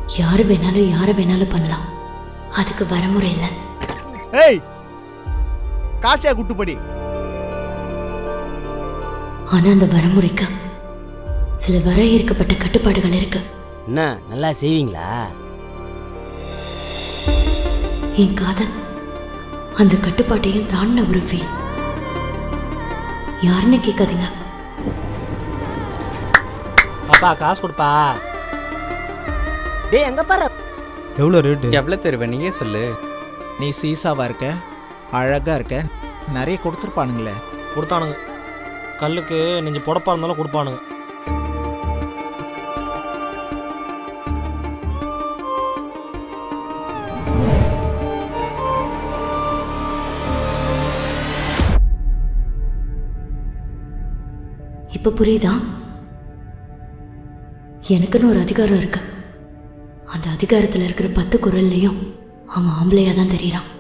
யாரு வேணாலும் யாரை வேணாலும் பண்ணலாம் அதுக்கு வரமுறை இல்லை ஏய் காசியா குட்டுப்படி ஆனா அந்த வரமுறைக்கு சில வரையறுக்கப்பட்ட கட்டுப்பாடுகள் இருக்கு என்ன நல்லா செய்வீங்களா என் காதல் அந்த கட்டுப்பாட்டையும் தாண்டின ஒரு ஃபீல் யாருன்னு கேட்காதீங்க பாப்பா காசு கொடுப்பா டேய் எங்க பாரு எவ்வளோ ரேட்டு எவ்வளோ தருவேன் நீயே சொல்லு நீ சீசாவா இருக்க அழகா இருக்க நிறைய கொடுத்துருப்பானுங்களே கொடுத்தானுங்க கல்லுக்கு நெஞ்சு புடப்பா இருந்தாலும் கொடுப்பானுங்க இப்ப புரியுதா எனக்குன்னு ஒரு அதிகாரம் இருக்கு அந்த அதிகாரத்துல இருக்கிற பத்து குரல்லையும் அவன் ஆம்பளையா தான் தெரியறான்